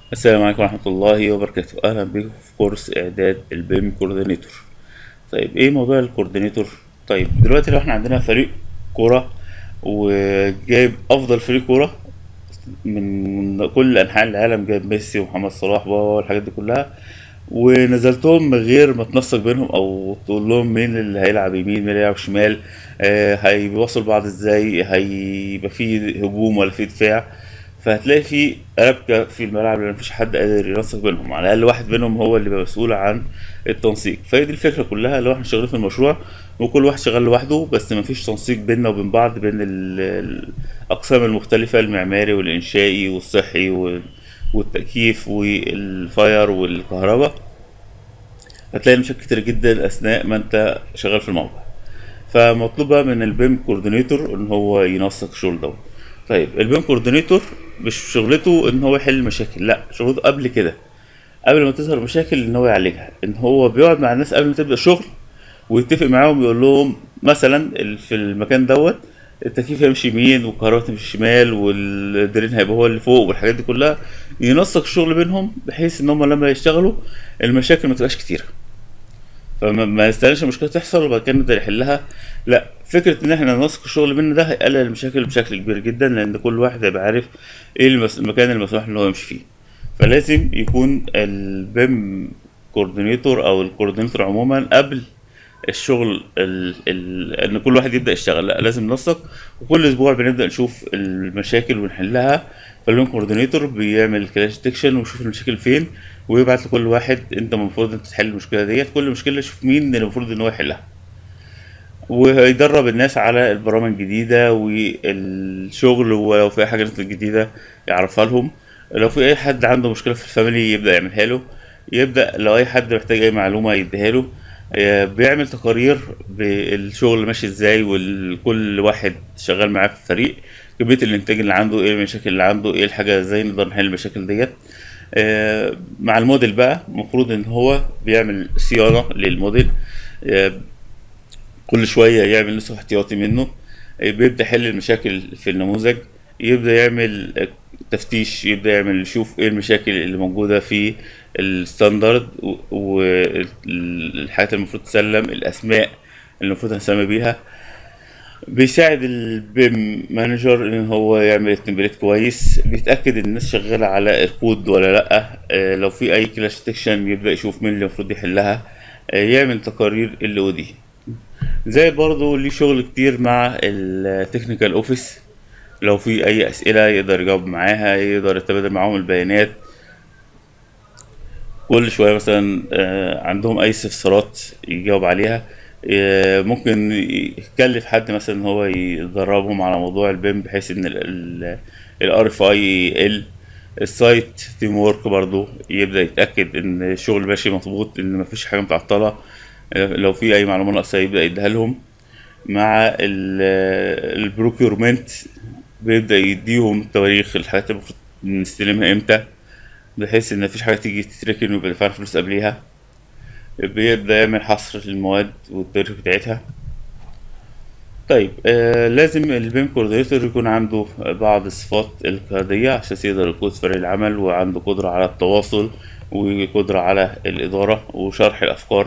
السلام عليكم ورحمة الله وبركاته أهلا بكم في كورس إعداد البيم كوردينيتور طيب إيه موضوع الكوردينيتور؟ طيب دلوقتي لو إحنا عندنا فريق كورة وجايب أفضل فريق كورة من كل أنحاء العالم جايب ميسي ومحمد صلاح والحاجات دي كلها ونزلتهم من غير ما تنسق بينهم أو تقول لهم مين اللي هيلعب يمين مين اللي هيلعب شمال آه هيوصلوا بعض إزاي هيبقى فيه هجوم ولا فيه دفاع فهتلاقي في ربكة في الملعب لأن مفيش حد قادر ينسق بينهم على الأقل واحد منهم هو اللي بيبقى مسؤول عن التنسيق فهي دي الفكرة كلها لو احنا شغالين في المشروع وكل واحد شغال لوحده بس مفيش تنسيق بيننا وبين بعض بين ال- الأقسام المختلفة المعماري والإنشائي والصحي وال- والتكييف والفاير والكهرباء هتلاقي مشاكل كتير جدا أثناء ما أنت شغال في الموقع فمطلوب بقى من البيم كوردينيتور ان هو ينسق الشغل دوت طيب البيم كوردينيتور مش شغلته ان هو يحل مشاكل لا شغلته قبل كده قبل ما تظهر مشاكل ان هو يعالجها ان هو بيقعد مع الناس قبل ما تبدا شغل ويتفق معاهم يقول لهم مثلا ال- في المكان دوت التكييف هيمشي يمين والكهرباء تمشي شمال والدرين هيبقى هو اللي فوق والحاجات دي كلها ينسق الشغل بينهم بحيث ان هم لما يشتغلوا المشاكل ما تبقاش كتيره فما ما يستناش المشكله تحصل وبعد كده نقدر نحلها لا فكره ان احنا ننسق الشغل بينا ده هيقلل المشاكل بشكل كبير جدا لان كل واحد هيبقى عارف ايه المس... المكان المسموح ان هو يمشي فيه فلازم يكون البيم كوردينيتور او الكوردينيتور عموما قبل الشغل ال... ال... ان كل واحد يبدا يشتغل لا لازم ننسق وكل اسبوع بنبدا نشوف المشاكل ونحلها فالبيم كوردينيتور بيعمل كلاش ديتكشن ويشوف المشاكل فين ويبعت لكل واحد انت المفروض انت تحل المشكله ديت كل مشكله يشوف مين اللي المفروض ان هو يحلها وهيدرب الناس على البرامج الجديدة والشغل ولو في أي حاجة نزلت جديدة يعرفها لهم لو في أي حد عنده مشكلة في الفاميلي يبدأ يعملها له يبدأ لو أي حد محتاج أي معلومة يديها له آه، بيعمل تقارير بالشغل ماشي ازاي وكل واحد شغال معاه في الفريق كمية الإنتاج اللي عنده ايه المشاكل اللي عنده ايه الحاجة ازاي نقدر نحل المشاكل ديت آه، مع الموديل بقى المفروض ان هو بيعمل صيانة للموديل آه، كل شوية يعمل نسخ احتياطي منه بيبدأ يحل المشاكل في النموذج يبدأ يعمل تفتيش يبدأ يعمل يشوف ايه المشاكل اللي موجودة في الستاندرد والحاجات اللي المفروض تسلم الأسماء اللي المفروض هنسمي بيها بيساعد البيم مانجر ان هو يعمل التمبليت كويس بيتاكد ان الناس شغاله على الكود ولا لا آه، لو في اي كلاش ديتكشن يبدا يشوف مين اللي المفروض يحلها آه، يعمل تقارير ال او دي زي برضه ليه شغل كتير مع التكنيكال اوفيس لو في اي اسئله يقدر يجاوب معاها يقدر يتبادل معاهم البيانات كل شويه مثلا آه، عندهم اي استفسارات يجاوب عليها آه، ممكن يكلف حد مثلا ان هو يدربهم على موضوع البيم بحيث ان الار اف اي يقل السايت تيم وورك برضو يبدا يتاكد ان الشغل ماشي مظبوط ان مفيش حاجه متعطله آه، لو في اي معلومه ناقصه يبدا يديها لهم مع البروكيورمنت بيبدا يديهم تواريخ الحاجات اللي المفروض نستلمها امتى بحيث ان مفيش حاجه تيجي تتركن ويبقى دفعنا فلوس قبليها بيبدأ يعمل حصر للمواد والتاريخ بتاعتها طيب آه لازم البيم كوردينيتور يكون عنده بعض الصفات القيادية عشان يقدر يقود فريق العمل وعنده قدرة على التواصل وقدرة على الإدارة وشرح الأفكار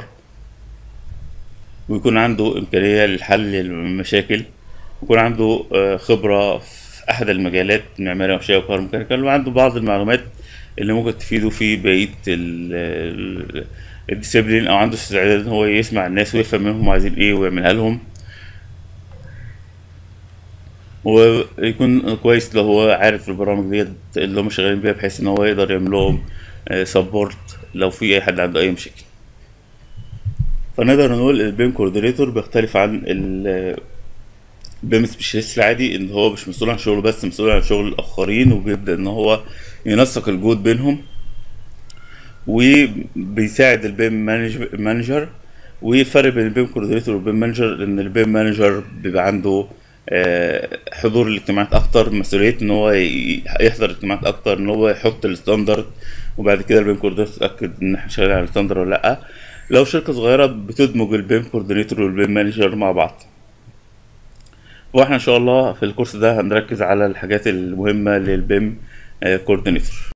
ويكون عنده إمكانية لحل المشاكل ويكون عنده آه، خبرة في أحد المجالات معماري وأشياء وكهرباء ميكانيكال وعنده بعض المعلومات اللي ممكن تفيده في بقية ال- ال- الديسيبلين أو عنده استعداد إن هو يسمع الناس ويفهم منهم عايزين إيه ويعملها لهم ويكون كويس لو هو عارف البرامج ديت اللي هم شغالين بيها بحيث إن هو يقدر يعمل لهم سبورت لو في أي حد عنده أي مشاكل فنقدر نقول البيم كوردينيتور بيختلف عن ال بيم سبيشاليست العادي ان هو مش مسؤول عن شغله بس مسؤول عن شغل الاخرين وبيبدا ان هو ينسق الجهود بينهم وبيساعد البيم مانج- مانجر والفرق بين البيم كوردينيتور والبيم مانجر ان البيم مانجر بيبقى عنده آه، حضور الاجتماعات اكتر مسؤوليه ان هو ي- يحضر الاجتماعات اكتر ان هو يحط الستاندرد وبعد كده البيم كوردينيتور يتاكد ان احنا شغالين على الستاندرد ولا لا لو شركه صغيره بتدمج البيم كوردينيتور والبيم مانجر مع بعض واحنا ان شاء الله في الكورس ده هنركز على الحاجات المهمه للبيم كوردينيتور